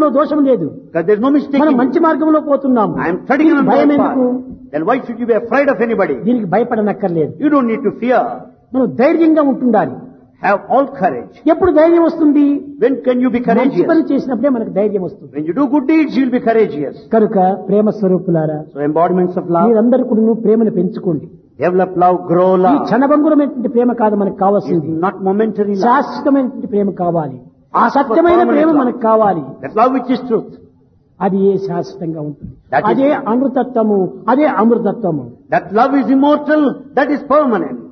దోషం లేదు Because there's no mistake. మనం in it. మంచి మార్గంలో పోతున్నాం I am treading on భయం the right ఎందుకు path. Then why should you be afraid of anybody? దీనికి భయపడనక్కర్లేదు You don't need to fear. మనం ధైర్యంగా ఉంటుండాలి Have all courage. ఎప్పుడు ధైర్యం వస్తుంది When can you be మంచి courageous? పని చేసినప్పుడే మనకు ధైర్యం వస్తుంది When you do good deeds, you'll be courageous. కనుక ప్రేమ స్వరూపులారా So embodiments of love. మీరందరూ కూడా ప్రేమను పెంచుకోండి Develop love, grow ఈ love. క్షణభంగురమైనటువంటి ప్రేమ కాదు మనకు It's కావాల్సింది not momentary love. శాశ్వతమైనటువంటి ప్రేమ కావాలి ఆ Ask for సత్యమైన permanent ప్రేమ love. మనకు కావాలి That love which is truth. అది ఏ శాశ్వతంగా ఉంటుంది That is- అదే అమృతత్వము అదే అమృతత్వము That love is immortal. That is permanent.